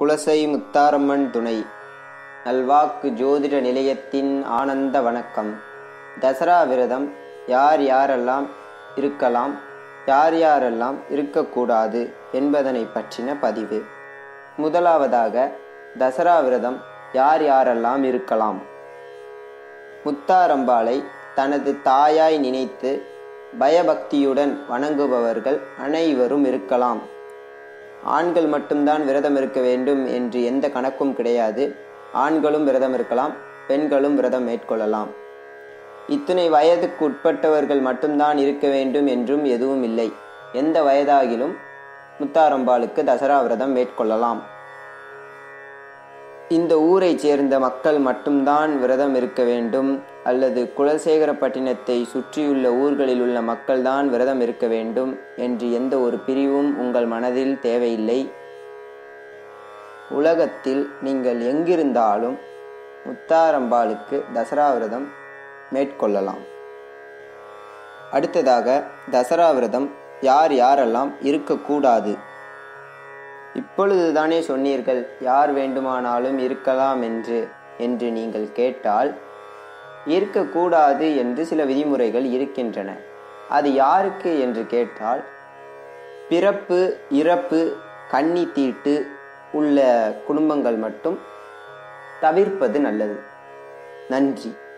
குலசை முத்தாரம்மன் துணை நல்வாக்கு ஜோதிட நிலையத்தின் ஆனந்த வணக்கம் தசரா விரதம் யார் யாரெல்லாம் இருக்கலாம் யார் யாரெல்லாம் இருக்கக்கூடாது என்பதனை பற்றின பதிவு முதலாவதாக தசரா விரதம் யார் யாரெல்லாம் இருக்கலாம் முத்தாரம்பாளை தனது தாயாய் நினைத்து பயபக்தியுடன் வணங்குபவர்கள் அனைவரும் இருக்கலாம் ஆண்கள் மட்டும்தான் விரதம் இருக்க வேண்டும் என்று எந்த கணக்கும் கிடையாது ஆண்களும் விரதம் இருக்கலாம் பெண்களும் விரதம் மேற்கொள்ளலாம் இத்தனை வயதுக்கு உட்பட்டவர்கள் மட்டும்தான் இருக்க வேண்டும் என்றும் எதுவும் இல்லை எந்த வயதாகிலும் முத்தாரம்பாளுக்கு தசரா விரதம் மேற்கொள்ளலாம் இந்த ஊரைச் சேர்ந்த மக்கள் மட்டும்தான் விரதம் இருக்க வேண்டும் அல்லது குலசேகரப்பட்டினத்தை சுற்றியுள்ள ஊர்களில் உள்ள மக்கள்தான் விரதம் இருக்க வேண்டும் என்று எந்த ஒரு பிரிவும் உங்கள் மனதில் தேவையில்லை உலகத்தில் நீங்கள் எங்கிருந்தாலும் முத்தாரம்பாளுக்கு தசரா விரதம் மேற்கொள்ளலாம் அடுத்ததாக தசரா விரதம் யார் யாரெல்லாம் இருக்கக்கூடாது இப்பொழுதுதானே சொன்னீர்கள் யார் வேண்டுமானாலும் இருக்கலாம் என்று என்று நீங்கள் கேட்டால் இருக்கக்கூடாது என்று சில விதிமுறைகள் இருக்கின்றன அது யாருக்கு என்று கேட்டால் பிறப்பு இறப்பு கன்னி தீட்டு உள்ள குடும்பங்கள் மட்டும் தவிர்ப்பது நல்லது நன்றி